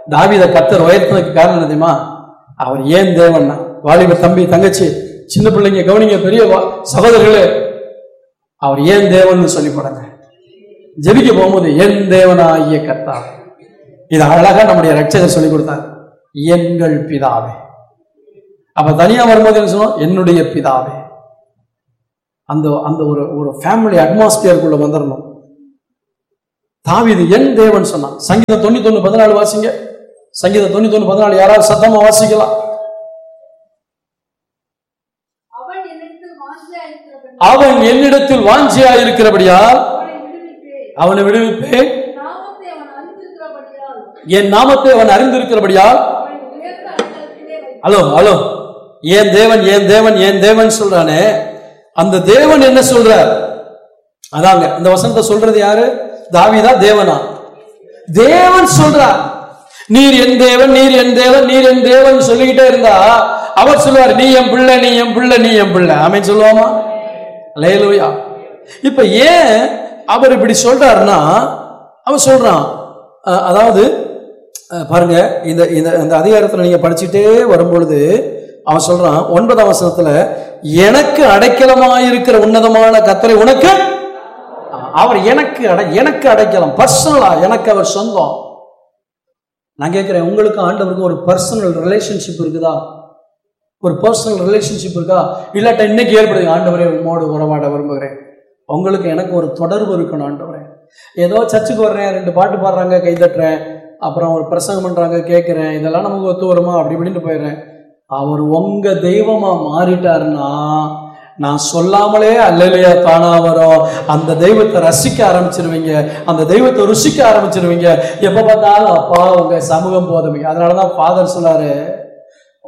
தாவீத கத்தர் உயர்த்ததுக்கு காரணம் என்ன தெரியுமா அவர் ஏன் தேவன்னா வாலிப தம்பி தங்கச்சி சின்ன பிள்ளைங்க கவனிங்க பெரிய வா- சகோதரர்களே அவர் ஏன் தேவன் சொல்லி போடுங்க ஜெபிக்க போகும்போது என் தேவனாகிய கர்த்தா இது அழகா நம்முடைய ரட்சகர் சொல்லி கொடுத்தார் எங்கள் பிதாவே அப்ப தனியா வரும்போது என்ன சொன்னோம் என்னுடைய பிதாவே அந்த அந்த ஒரு ஒரு ஃபேமிலி அட்மாஸ்பியருக்குள்ள வந்துடணும் தாவீது என் தேவன் சொன்னான் சங்கீதம் தொண்ணூத்தொன்னு பதினாலு வாசிங்க சங்கீதம் தொண்ணூத்தொன்னு பதினாலு யாராவது சத்தமா வாசிக்கலாம் அவன் என்னிடத்தில் வாஞ்சியா இருக்கிறபடி அவன் என்னிடத்தில் வாஞ்சியா இருக்கிறபடியால் அவனை விடுவிப்பேன் அவனை விடுவிப்பேன் நாமத்தை அவன் அறிந்திருக்கிறபடியால் என் நாமத்தை அவன் அறிந்திருக்கிறபடியால் அவனை உயர்ந்த அடையாளத்திலே வைப்பான் ஹலோ ஹலோ ஏன் தேவன் ஏன் தேவன் ஏன் தேவன் சொல்றானே அந்த தேவன் என்ன சொல்றார் அதாங்க இந்த வசனத்தை சொல்றது யாரு தாவீதா தேவனா தேவன் சொல்றார் நீர் என் தேவன் நீர் என் தேவன் நீர் என் தேவன் சொல்லிக்கிட்டே இருந்தா அவர் சொல்லுவார் நீ என் பிள்ளை நீ என் பிள்ளை நீ என் பிள்ளை ஆமென் சொல்லுவாமா லேலுயா இப்ப ஏன் அவர் இப்படி சொல்றாருன்னா அவர் சொல்றான் அஹ், அதாவது அஹ், பாருங்க இந்த இந்த இந்த அதிகாரத்துல நீங்க படிச்சுட்டே வரும்பொழுது அவன் சொல்றான் ஒன்பதாம் வசனத்துல எனக்கு அடைக்கலமாயிருக்கிற உன்னதமான கத்தரை உனக்கு அவர் எனக்கு அடை எனக்கு அடைக்கலம் பர்சனலா எனக்கு அவர் சொந்தம் நான் கேட்கிறேன் உங்களுக்கு ஆண்டவருக்கும் ஒரு பர்சனல் ரிலேஷன்ஷிப் இருக்குதா ஒரு பர்சனல் ரிலேஷன்ஷிப் இருக்கா இல்லாட்ட இன்னைக்கு ஏற்படுது ஆண்டவரே உம்மோடு உறவாட விரும்புகிறேன் உங்களுக்கு எனக்கு ஒரு தொடர்பு இருக்கணும் ஆண்டவரே ஏதோ சர்ச்சுக்கு வர்றேன் ரெண்டு பாட்டு பாடுறாங்க கை தட்டுறேன் அப்புறம் ஒரு பிரசங்கம் பண்றாங்க கேட்குறேன் இதெல்லாம் நமக்கு ஒத்து வருமா அப்படி இப்படின்னு போயிடுறேன் அவர் உங்க தெய்வமா மாறிட்டாருன்னா நான் சொல்லாமலே அல்லலையா தானா வரும் அந்த தெய்வத்தை ரசிக்க ஆரம்பிச்சிருவீங்க அந்த தெய்வத்தை ருசிக்க ஆரம்பிச்சிருவீங்க எப்ப பார்த்தாலும் அப்பா உங்க சமூகம் போதுமே அதனாலதான் ஃபாதர் சொன்னாரு